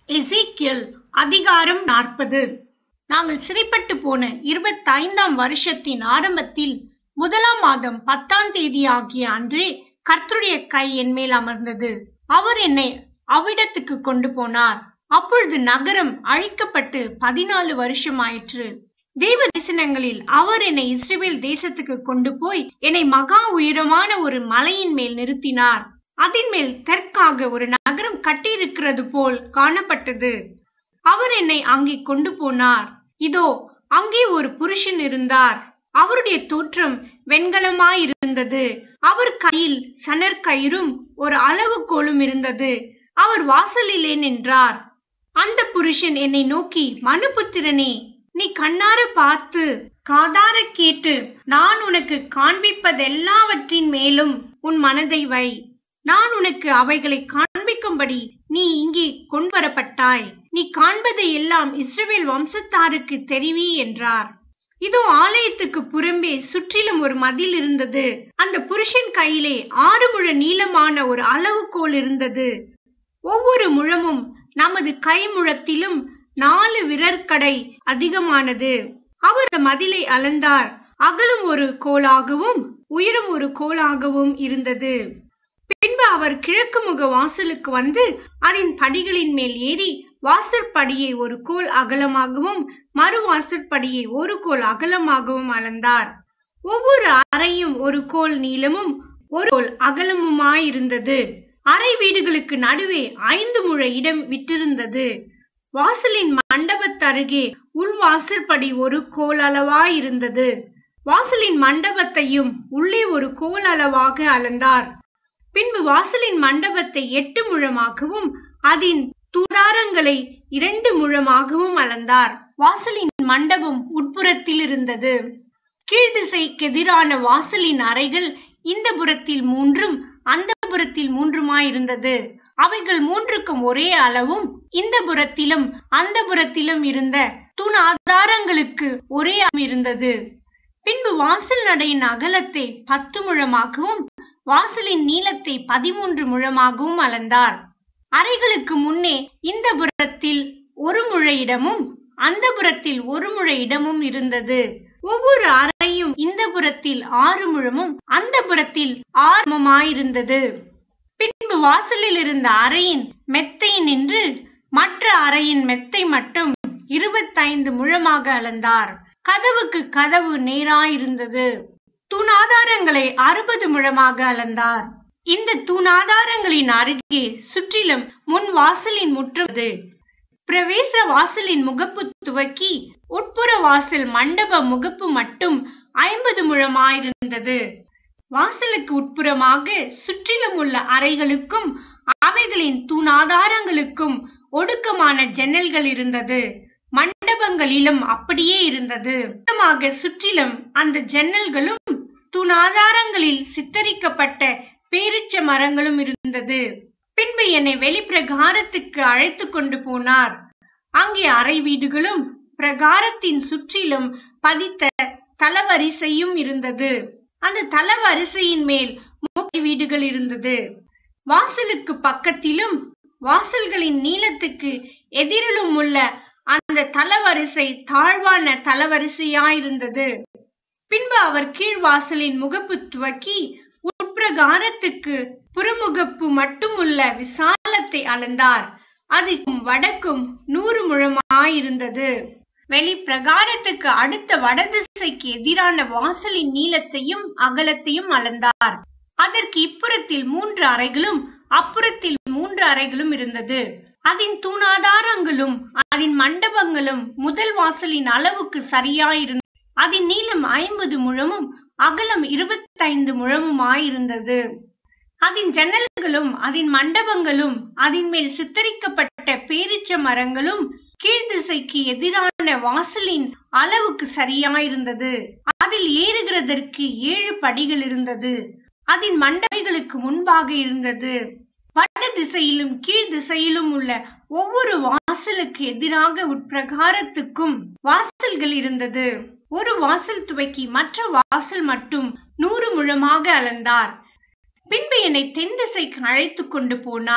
எசேக்கியேல் அதிகாரம் நாற்பது நாங்கள் சிறைப்பட்டு போன இருபத்தைந்தாம் வருஷத்தின் ஆரம்பத்தில் முதலாம் மாதம் பத்தாம் தேதி ஆகிய அன்றே கர்த்தருடைய கை என் மேல் அமர்ந்தது அவர் என்னை அவ்விடத்துக்கு கொண்டு போனார் அப்பொழுது நகரம் அழிக்கப்பட்டு பதினாலு வருஷம் ஆயிற்று தேவ தரிசனங்களில் அவர் என்னை இஸ்ரேல் தேசத்துக்கு கொண்டு போய் என்னை மகா உயரமான ஒரு மலையின் மேல் நிறுத்தினார் அதன் மேல் தெற்காக ஒரு நகரம் கட்டியிருக்கிறது போல் காணப்பட்டது அவர் என்னை அங்கே கொண்டு போனார் இதோ அங்கே ஒரு புருஷன் இருந்தார் அவருடைய தோற்றம் வெண்கலமாயிருந்தது அவர் கையில் சணற் கயிறும் ஒரு அளவுகோலும் இருந்தது அவர் வாசலிலே நின்றார் அந்த புருஷன் என்னை நோக்கி மனுபுத்திரனே நீ கண்ணார பார்த்து காதார கேட்டு நான் உனக்கு காண்பிப்பதெல்லாவற்றின் மேலும் உன் மனதை வை நான் உனக்கு அவைகளை காண்பிக்கும்படி நீ இங்கே கொண்டு வரப்பட்டாய் நீ காண்பதை எல்லாம் இஸ்ரவேல் வம்சத்தாருக்கு தெரிவி என்றார் இதோ ஆலயத்துக்கு புறம்பே சுற்றிலும் ஒரு மதில் இருந்தது அந்த புருஷன் கையிலே ஆறு முழ நீளமான ஒரு அளவுகோல் இருந்தது ஒவ்வொரு முழமும் நமது கைமுழத்திலும் நாலு விரற்கடை அதிகமானது அவர் அந்த மதிலை அளந்தார் அகலும் ஒரு கோலாகவும் உயரம் ஒரு கோலாகவும் இருந்தது பின்பு அவர் கிழக்கு முக வாசலுக்கு வந்து அதன் படிகளின் மேல் ஏறி வாசற்படியை ஒரு கோல் அகலமாகவும் மறு வாசற்படியை ஒரு கோல் அகலமாகவும் அளந்தார் ஒவ்வொரு அறையும் ஒரு கோல் நீளமும் ஒரு கோல் அகலமுமாயிருந்தது அறை வீடுகளுக்கு நடுவே ஐந்து முழ இடம் விட்டிருந்தது வாசலின் மண்டபத்தருகே உள்வாசற்படி ஒரு கோல் அளவாயிருந்தது வாசலின் மண்டபத்தையும் உள்ளே ஒரு கோல் அளவாக அளந்தார் பின்பு வாசலின் மண்டபத்தை எட்டு முழமாகவும் அதன் தூடாரங்களை இரண்டு முழமாகவும் அளந்தார் வாசலின் மண்டபம் உட்புறத்தில் இருந்தது கீழ்திசைக்கு எதிரான வாசலின் அறைகள் இந்த புறத்தில் மூன்றும் அந்த புறத்தில் மூன்றுமாயிருந்தது அவைகள் மூன்றுக்கும் ஒரே அளவும் இந்த புறத்திலும் அந்த புறத்திலும் இருந்த தூண் ஆதாரங்களுக்கு ஒரே இருந்தது பின்பு வாசல் நடையின் அகலத்தை பத்து முழமாகவும் வாசலின் நீளத்தை பதிமூன்று முழமாகவும் அளந்தார் அறைகளுக்கு முன்னே இந்த புறத்தில் ஒரு முழ இடமும் அந்த புறத்தில் ஒரு முழ இடமும் இருந்தது ஒவ்வொரு அறையும் இந்த புறத்தில் ஆறு முழமும் அந்த புறத்தில் ஆறுமாயிருந்தது பின்பு வாசலில் இருந்த அறையின் மெத்தை நின்று மற்ற அறையின் மெத்தை மட்டும் இருபத்தைந்து முழமாக அளந்தார் கதவுக்கு கதவு நேராயிருந்தது தூணாதாரங்களை அறுபது முழமாக அளந்தார் இந்த தூணாதாரங்களின் அருகே சுற்றிலும் முன் வாசலின் முற்றுவது பிரவேச வாசலின் முகப்பு துவக்கி உட்புற வாசல் மண்டப முகப்பு மட்டும் ஐம்பது முழமாயிருந்தது வாசலுக்கு உட்புறமாக சுற்றிலும் உள்ள அறைகளுக்கும் அவைகளின் தூணாதாரங்களுக்கும் ஒடுக்கமான ஜன்னல்கள் இருந்தது மண்டபங்களிலும் அப்படியே இருந்தது சுற்றிலும் அந்த ஜன்னல்களும் தூணாதாரங்களில் சித்தரிக்கப்பட்ட பேரிச்ச மரங்களும் இருந்தது பின்பு என்னை வெளிப்பிரகாரத்துக்கு அழைத்து கொண்டு போனார் அங்கே அறை வீடுகளும் பிரகாரத்தின் சுற்றிலும் பதித்த தலவரிசையும் இருந்தது அந்த தலவரிசையின் மேல் முப்பை வீடுகள் இருந்தது வாசலுக்கு பக்கத்திலும் வாசல்களின் நீளத்துக்கு எதிரிலும் உள்ள அந்த தலவரிசை தாழ்வான தலவரிசையாயிருந்தது பின்பு அவர் கீழ் வாசலின் முகப்பு துவக்கி உட்பிரகாரத்துக்கு புறமுகப்பு மட்டும் உள்ள விசாலத்தை அளந்தார் அதுக்கும் வடக்கும் நூறு முழமாயிருந்தது வெளி பிரகாரத்துக்கு அடுத்த வடதிசைக்கு எதிரான வாசலின் நீளத்தையும் அகலத்தையும் அளந்தார் அதற்கு இப்புறத்தில் மூன்று அறைகளும் அப்புறத்தில் மூன்று அறைகளும் இருந்தது அதன் தூணாதாரங்களும் அதன் மண்டபங்களும் முதல் வாசலின் அளவுக்கு சரியாயிருந்தது அதன் நீளம் ஐம்பது முழமும் அகலம் இருபத்தைந்து முழமுமாயிருந்தது அதன் ஜன்னல்களும் அதன் மண்டபங்களும் அதன் மேல் சித்தரிக்கப்பட்ட பேரிச்ச மரங்களும் கீழ்திசைக்கு எதிரான வாசலின் அளவுக்கு சரியாயிருந்தது அதில் ஏறுகிறதற்கு ஏழு படிகள் இருந்தது அதன் மண்டபங்களுக்கு முன்பாக இருந்தது வட திசையிலும் கீழ் திசையிலும் உள்ள ஒவ்வொரு வாசலுக்கு எதிராக உட்பிரகாரத்துக்கும் வாசல்கள் இருந்தது ஒரு வாசல் துவக்கி மற்ற வாசல் மட்டும் நூறு முழமாக அளந்தார் பின்பு என்னை தென் திசைக்கு அழைத்து கொண்டு போனார்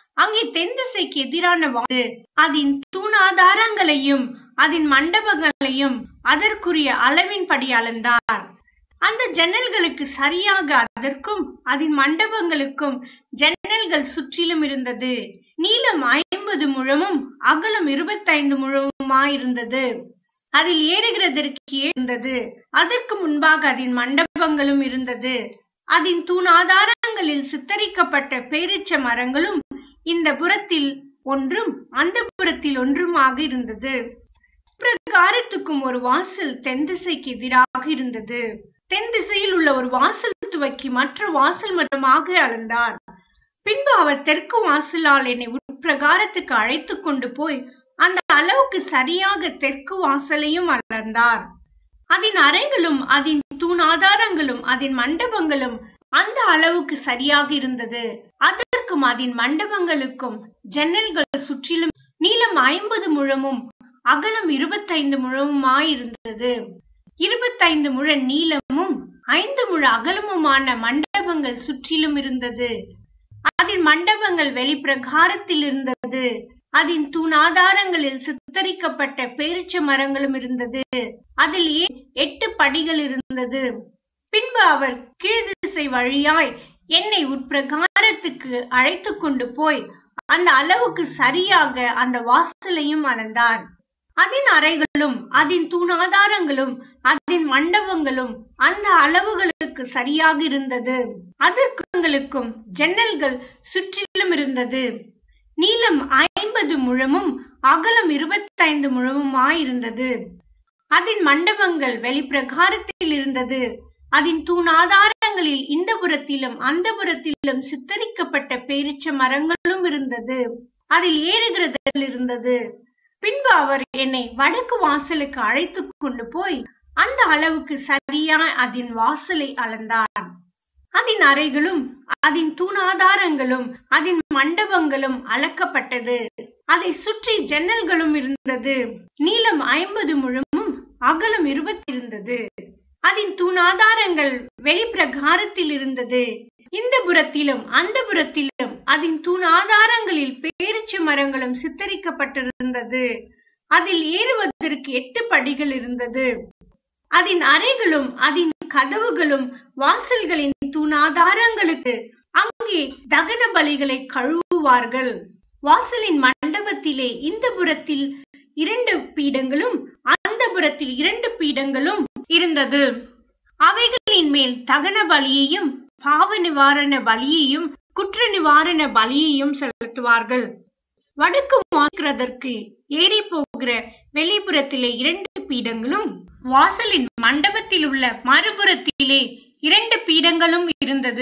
அங்கே தென் திசைக்கு எதிரான வாது அதன் தூணாதாரங்களையும் அதன் மண்டபங்களையும் அதற்குரிய அளவின்படி அளந்தார் அந்த ஜன்னல்களுக்கு சரியாக அதற்கும் அதன் மண்டபங்களுக்கும் ஜன்னல்கள் சுற்றிலும் இருந்தது நீளம் ஐம்பது முழமும் அகலம் இருபத்தைந்து முழமுமாயிருந்தது அதில் ஏறுகிறதற்கு இருந்தது அதற்கு முன்பாக அதன் மண்டபங்களும் இருந்தது அதன் தூணாதாரங்களில் சித்தரிக்கப்பட்ட பேரிச்ச மரங்களும் இந்த புறத்தில் ஒன்றும் அந்த புறத்தில் ஒன்றுமாக இருந்தது பிரகாரத்துக்கும் ஒரு வாசல் தென் திசைக்கு எதிராக இருந்தது தென் திசையில் உள்ள ஒரு வாசல் துவக்கி மற்ற வாசல் மட்டமாக அளந்தார் பின்பு அவர் தெற்கு வாசலால் என்னை உட்பிரகாரத்துக்கு அழைத்து கொண்டு போய் அந்த அளவுக்கு சரியாக தெற்கு வாசலையும் அளந்தார் அதன் அறைகளும் அதன் தூணாதாரங்களும் அதன் மண்டபங்களும் அந்த அளவுக்கு சரியாக இருந்தது அதற்கும் அதன் மண்டபங்களுக்கும் ஜன்னல்கள் சுற்றிலும் நீளம் ஐம்பது முழமும் அகலம் இருபத்தைந்து முழமுமாயிருந்தது இருபத்தைந்து முழ நீளமும் ஐந்து முழ அகலமுமான மண்டபங்கள் சுற்றிலும் இருந்தது அதன் மண்டபங்கள் வெளிப்பிரகாரத்தில் இருந்தது அதன் தூணாதாரங்களில் சித்தரிக்கப்பட்ட பேரிச்ச மரங்களும் இருந்தது அதில் எட்டு படிகள் இருந்தது பின்பு அவர் கீழ்திசை வழியாய் என்னை உட்பிரகாரத்துக்கு அழைத்து கொண்டு போய் அந்த அளவுக்கு சரியாக அந்த வாசலையும் அளந்தார் அதன் அறைகளும் அதன் தூணாதாரங்களும் அதன் மண்டபங்களும் அந்த அளவுகளுக்கு சரியாக இருந்தது அதற்குங்களுக்கும் ஜன்னல்கள் சுற்றிலும் இருந்தது நீளம் ஐம்பது முழமும் அகலம் இருபத்தைந்து முழமுமாயிருந்தது அதன் மண்டபங்கள் வெளிப்பிரகாரத்தில் இருந்தது அதன் தூணாதாரங்களில் இந்த புறத்திலும் அந்த புறத்திலும் சித்தரிக்கப்பட்ட பேரிச்ச மரங்களும் இருந்தது அதில் ஏறுகிறதில் இருந்தது பின்பு அவர் என்னை வடக்கு வாசலுக்கு அழைத்து கொண்டு போய் அந்த அளவுக்கு சரியா அதன் வாசலை அளந்தார் அதன் அறைகளும் அதன் தூணாதாரங்களும் அதன் மண்டபங்களும் அளக்கப்பட்டது அதை சுற்றி ஜன்னல்களும் இருந்தது நீளம் ஐம்பது முழமும் அகலம் இருபத்தி இருந்தது அதன் தூணாதாரங்கள் வெளிப்பிரகாரத்தில் இருந்தது இந்த புறத்திலும் அந்த புறத்திலும் அதன் தூணாதாரங்களில் பேரிச்ச மரங்களும் சித்தரிக்கப்பட்டிருந்தது அதில் ஏறுவதற்கு எட்டு படிகள் இருந்தது அதன் அறைகளும் அதன் கதவுகளும் வாசல்களின் தூணாதாரங்களுக்கு அங்கே தகன பலிகளை கழுவுவார்கள் வாசலின் மண்டபத்திலே இந்த புறத்தில் இரண்டு பீடங்களும் அந்த புறத்தில் இரண்டு பீடங்களும் இருந்தது அவைகளின் மேல் தகன பலியையும் பாவ நிவாரண பலியையும் குற்ற நிவாரண பலியையும் செலுத்துவார்கள் வடக்கு வாக்குறதற்கு ஏறி போகிற வெளிப்புறத்திலே இரண்டு பீடங்களும் வாசலின் மண்டபத்தில் உள்ள மறுபுறத்திலே இரண்டு பீடங்களும் இருந்தது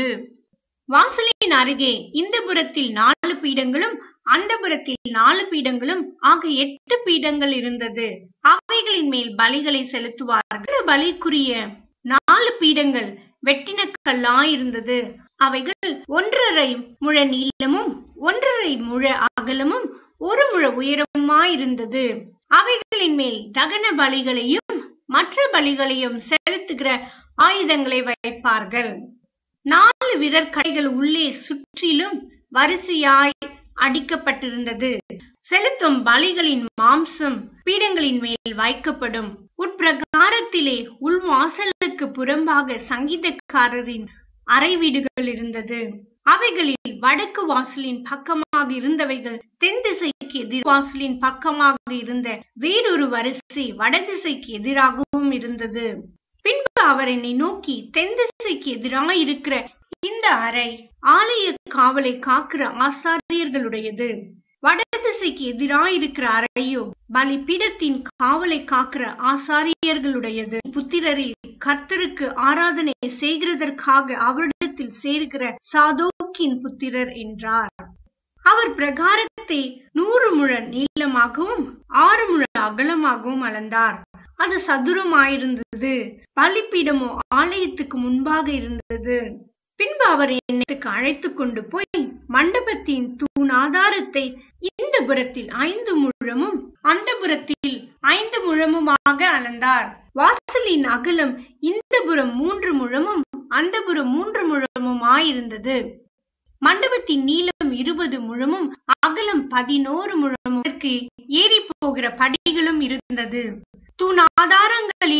வாசலின் அருகே இந்த புறத்தில் நாலு பீடங்களும் அந்த புறத்தில் நாலு பீடங்களும் ஆக எட்டு பீடங்கள் இருந்தது அவைகளின் மேல் பலிகளை செலுத்துவார்கள் பலிக்குரிய நாலு பீடங்கள் வெட்டின கல்லாயிருந்தது அவைகள் ஒன்றரை முழ நீளமும் ஒன்றரை முழ அகலமும் ஒரு முழ உயரமுமாயிருந்தது அவைகளின் மேல் தகன பலிகளையும் மற்ற பலிகளையும் செலுத்துகிற ஆயுதங்களை வைப்பார்கள் நாலு விரற்கடைகள் உள்ளே சுற்றிலும் வரிசையாய் அடிக்கப்பட்டிருந்தது செலுத்தும் பலிகளின் மாம்சம் பீடங்களின் மேல் வைக்கப்படும் உட்பிரகாரத்திலே உள்வாசலுக்கு புறம்பாக சங்கீதக்காரரின் அறை வீடுகள் இருந்தது அவைகளில் வடக்கு வாசலின் பக்கமாக இருந்தவைகள் தென் திசைக்கு எதிர் வாசலின் பக்கமாக இருந்த வேறொரு வரிசை வடதிசைக்கு எதிராகவும் இருந்தது பின்பு அவர் என்னை நோக்கி தென் திசைக்கு எதிராக இருக்கிற இந்த அறை ஆலய காவலை காக்கிற ஆசாரியர்களுடையது வடதிசைக்கு எதிராக இருக்கிற அறையோ பலிபீடத்தின் காவலை காக்கிற ஆசாரியர்களுடையது புத்திரரில் கர்த்தருக்கு ஆராதனை செய்கிறதற்காக அவரிடத்தில் சேர்கிற சாதோக்கின் புத்திரர் என்றார் அவர் பிரகாரத்தை நூறு முழ நீளமாகவும் ஆறு முழ அகலமாகவும் அளந்தார் அது சதுரமாயிருந்தது பலிப்பீடமோ ஆலயத்துக்கு முன்பாக இருந்தது பின்பு அவர் என்னத்துக்கு அழைத்து கொண்டு போய் மண்டபத்தின் தூண் ஆதாரத்தை இந்த புறத்தில் ஐந்து முழமும் அந்த புறத்தில் ஐந்து முழமுமாக அளந்தார் வாசலின் அகலம் இந்த புறம் மூன்று முழமும் அந்த புறம் மூன்று முழமுமாயிருந்தது மண்டபத்தின் நீளம் இருபது இருபது முழமும் அகலம் பதினோரு முழமும் அதற்கு ஏறி போகிற படிகளும் இருந்தது தூணாதாரங்களின்